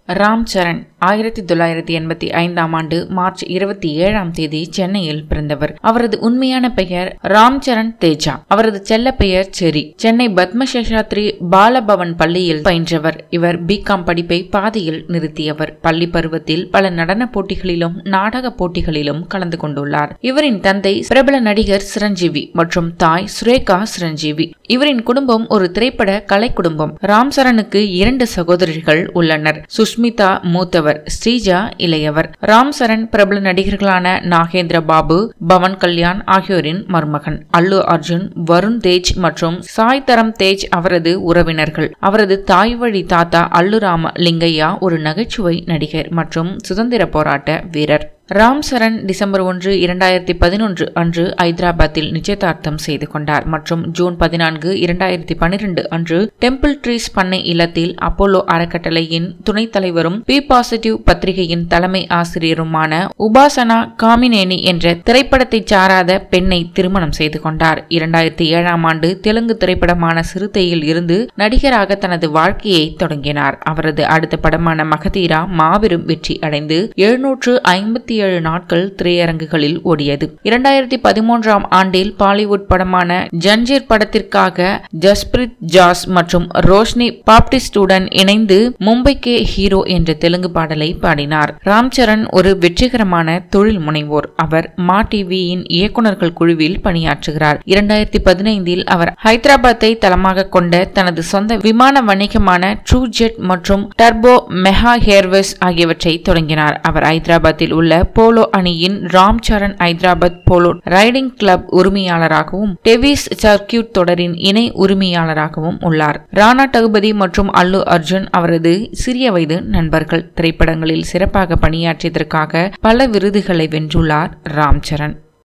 ராம் சரண் ஆயிரத்தி தொள்ளாயிரத்தி எண்பத்தி ஐந்தாம் ஆண்டு மார்ச் இருபத்தி ஏழாம் தேதி சென்னையில் பிறந்தவர் அவரது உண்மையான பெயர் ராம் சரண் தேஜா அவரது செல்ல பெயர் செரி சென்னை பத்மசேஷாத்ரி பாலபவன் பள்ளியில் பயின்றவர் இவர் பிகாம் படிப்பை பாதியில் நிறுத்தியவர் பள்ளி பருவத்தில் பல நடன போட்டிகளிலும் நாடக போட்டிகளிலும் கலந்து கொண்டுள்ளார் இவரின் தந்தை பிரபல நடிகர் சிரஞ்சீவி மற்றும் தாய் சுரேகா சிரஞ்சீவி இவரின் குடும்பம் ஒரு திரைப்பட கலை குடும்பம் ராம் சரணுக்கு இரண்டு சகோதரர்கள் உள்ளனர் சுஷ்மிதா மூத்தவர் ஸ்ரீஜா இளையவர் ராம் சரண் பிரபல நடிகர்களான நாகேந்திர பாபு பவன் கல்யாண் ஆகியோரின் மருமகன் அல்லு அர்ஜுன் வருண் தேஜ் மற்றும் சாய் தரம் தேஜ் அவரது உறவினர்கள் அவரது தாய் வழி தாத்தா அல்லுராம லிங்கையா ஒரு நகைச்சுவை நடிகர் மற்றும் சுதந்திர போராட்ட வீரர் ராம் சரண் டிசம்பர் ஒன்று இரண்டாயிரத்தி பதினொன்று அன்று ஐதராபாத்தில் நிச்சயதார்த்தம் செய்து கொண்டார் மற்றும் ஜூன் பதினான்கு இரண்டாயிரத்தி பன்னிரண்டு அன்று டெம்பிள் ட்ரீஸ் பண்ணை இல்லத்தில் அப்போலோ அறக்கட்டளையின் துணைத் தலைவரும் பி பாசிட்டிவ் பத்திரிகையின் தலைமை ஆசிரியருமான உபாசனா காமினேனி என்ற திரைப்படத்தை சாராத பெண்ணை திருமணம் செய்து கொண்டார் இரண்டாயிரத்தி ஏழாம் ஆண்டு தெலுங்கு திரைப்படமான சிறுத்தையில் இருந்து நடிகராக தனது வாழ்க்கையை தொடங்கினார் அவரது அடுத்த படமான மகதீரா மாபெரும் வெற்றி அடைந்து எழுநூற்று ஐம்பத்தி ஏழு நாட்கள் திரையரங்குகளில் ஓடியது இரண்டாயிரத்தி பதிமூன்றாம் ஆண்டில் பாலிவுட் படமான ஜன்ஜீர் படத்திற்காக ஜஸ்பிரித் ஜாஸ் மற்றும் ரோஷ்னி பாப்டிஸ்டுடன் இணைந்து மும்பைக்கே ஹீரோ என்ற தெலுங்கு பாடலை பாடினார் ராம் சரண் ஒரு வெற்றிகரமான தொழில் முனைவோர் அவர் மா டிவியின் இயக்குநர்கள் குழுவில் பணியாற்றுகிறார் இரண்டாயிரத்தி பதினைந்தில் அவர் ஹைதராபாத்தை தளமாக கொண்ட தனது சொந்த விமான வணிகமான ட்ரூ ஜெட் மற்றும் டர்போ மெஹா ஹேர்வேஸ் ஆகியவற்றை தொடங்கினார் அவர் ஹைதராபாத்தில் உள்ள போலோ அணியின் Ram Charan Hyderabad polo riding club உரிமையாளராகவும் டெவிஸ் சர்க்கியூட் தொடரின் இணை உரிமையாளராகவும் உள்ளார் ராணா டகுபதி மற்றும் அல்லு அர்ஜுன் அவரது சிறிய வயது நண்பர்கள் திரைப்படங்களில் சிறப்பாக பணியாற்றியதற்காக பல விருதுகளை வென்றுள்ளார் ராம் சரண்